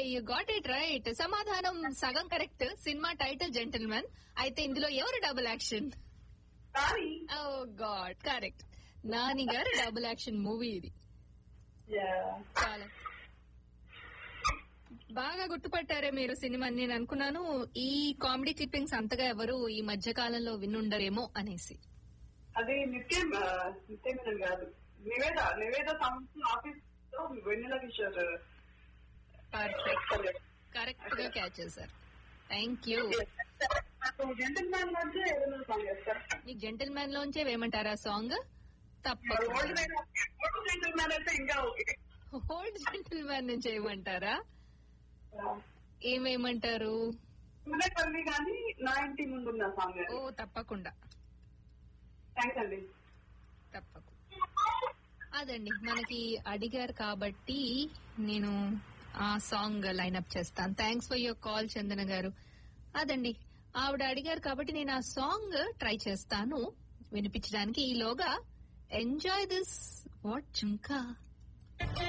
you got it right సమాధానం సగం correct cinema title gentlemen అయితే ఇందులో ఎవరు డబుల్ యాక్షన్ కానీ ఓ గాడ్ కరెక్ట్ నాని గారు డబుల్ యాక్షన్ మూవీ ఇది చాలా బాగా గుర్తుపట్టారే మీరు సినిమా నేను అనుకున్నాను ఈ కామెడీ క్లిప్పింగ్స్ అంతగా ఎవరు ఈ మధ్య కాలంలో వినుండరేమో అనేసి అది నిత్యం ఆ, నిత్యమేనని కాదు నివేద నివేద సంస్థ ఆఫీస్ లో వెన్నెల కిషోర్ పర్ఫెక్ట్ కరెక్ట్ గా క్యాచ్ చేశారు థ్యాంక్ యూ జెంటల్ మ్యాన్ నుంచి ఏదైనా సాంగ్ చేస్తారు మీకు జెంటిల్ మ్యాన్ లోంచే వేయమంటారా సాంగ్ ఓల్డ్ తప్పకుండా ఓల్డ్ జెంటల్ మ్యాన్ అయితే ఇంకా ఓకే ఓల్డ్ జెంటిల్ మ్యాన్ నుంచి వేయమంటారా ఏమేయమంటారు పల్లి కానీ నా ఇంటి ముందు ఉన్న సాంగ్ ఓ తప్పకుండా థ్యాంక్స్ అండి తప్పకుండా అదండి మనకి అడిగారు కాబట్టి నేను ఆ సాంగ్ లైన్అప్ చేస్తాను thanks for your call Chandana garu అదండి ఆవిడ అడిగారు కాబట్టి నేను ఆ సాంగ్ ట్రై చేస్తాను వినిపించడానికి ఈలోగా ఎంజాయ్ దిస్ వాట్ చుంకా